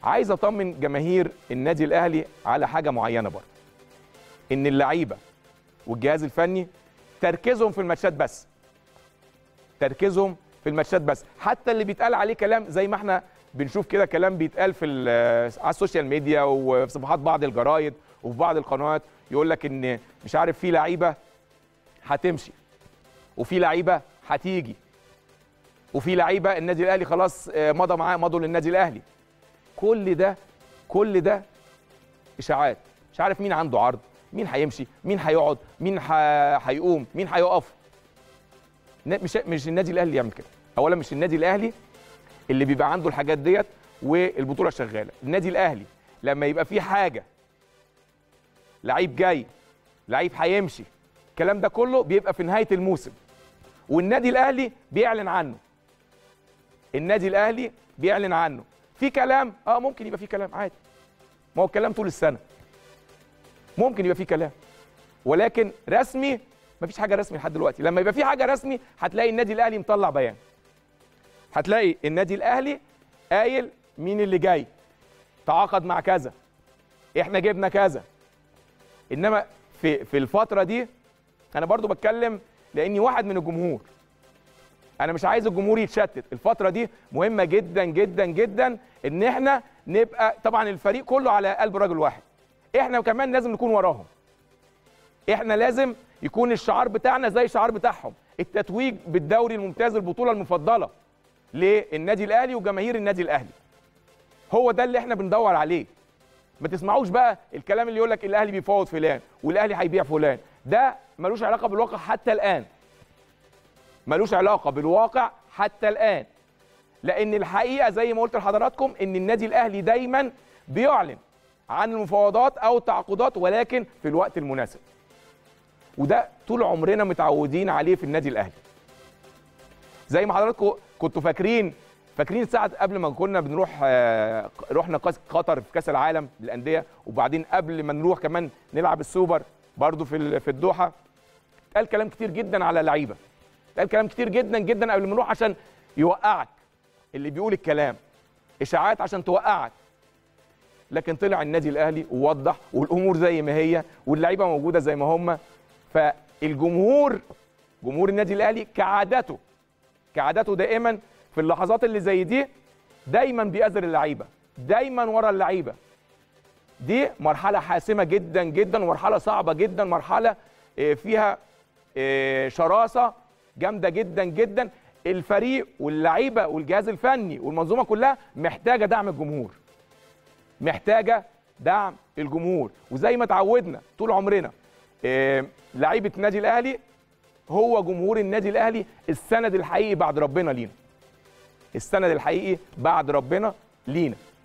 عايز اطمن جماهير النادي الاهلي على حاجه معينه برضه ان اللعيبه والجهاز الفني تركيزهم في الماتشات بس تركيزهم في الماتشات بس حتى اللي بيتقال عليه كلام زي ما احنا بنشوف كده كلام بيتقال في ال- على السوشيال ميديا وفي صفحات بعض الجرايد وفي بعض القنوات يقول لك ان مش عارف في لعيبه هتمشي وفي لعيبه هتيجي وفي لعيبه النادي الاهلي خلاص آه، مضى معاه مضوا للنادي الاهلي كل ده كل ده اشاعات مش عارف مين عنده عرض مين هيمشي مين هيقعد مين ح- هيقوم مين هيقف ن- مش مش النادي الاهلي اللي يعمل كده اولا مش النادي الاهلي اللي بيبقى عنده الحاجات ديت والبطوله شغاله النادي الاهلي لما يبقى في حاجه لعيب جاي لعيب هيمشي الكلام ده كله بيبقى في نهايه الموسم والنادي الاهلي بيعلن عنه النادي الاهلي بيعلن عنه في كلام اه ممكن يبقى في كلام عادي ما هو الكلام طول السنه ممكن يبقى في كلام ولكن رسمي مفيش حاجه رسمي لحد دلوقتي لما يبقى في حاجه رسمي هتلاقي النادي الاهلي مطلع بيان هتلاقي النادي الاهلي قايل مين اللي جاي تعاقد مع كذا احنا جبنا كذا انما في في الفتره دي انا برضو بتكلم لاني واحد من الجمهور انا مش عايز الجمهور يتشتت الفتره دي مهمه جدا جدا جدا ان احنا نبقى طبعا الفريق كله على قلب رجل واحد احنا كمان لازم نكون وراهم احنا لازم يكون الشعار بتاعنا زي الشعار بتاعهم التتويج بالدوري الممتاز البطوله المفضله للنادي الاهلي وجماهير النادي الاهلي هو ده اللي احنا بندور عليه ما تسمعوش بقى الكلام اللي يقول لك الاهلي بيفاوض فلان والاهلي هيبيع فلان ده ملوش علاقه بالواقع حتى الان ملوش علاقه بالواقع حتى الان لان الحقيقه زي ما قلت لحضراتكم ان النادي الاهلي دايما بيعلن عن المفاوضات او التعاقدات ولكن في الوقت المناسب وده طول عمرنا متعودين عليه في النادي الاهلي زي ما حضراتكم كنتوا فاكرين فاكرين ساعه قبل ما كنا بنروح آه، رحنا قاس- قطر في كاس العالم للانديه وبعدين قبل ما نروح كمان نلعب السوبر برضو في ال- في الدوحه اتقال كلام كتير جدا على لعيبه اتقال كلام كتير جدا جدا قبل ما نروح عشان يوقعك اللي بيقول الكلام اشاعات عشان توقعك لكن طلع النادي الاهلي ووضح والامور زي ما هي واللعيبه موجوده زي ما هم فالجمهور جمهور النادي الاهلي كعادته كعادته دائما في اللحظات اللي زي دي دايما بيأذر اللعيبه دايما ورا اللعيبه دي مرحله حاسمه جدا جدا ومرحله صعبه جدا مرحله آه، فيها آه، شراسه جامده جدا جدا الفريق واللعيبه والجهاز الفني والمنظومه كلها محتاجه دعم الجمهور محتاجه دعم الجمهور وزي ما اتعودنا طول عمرنا آه، لعيبه النادي الاهلي هو جمهور النادي الاهلي السند الحقيقي بعد ربنا لينا السند الحقيقي بعد ربنا لينا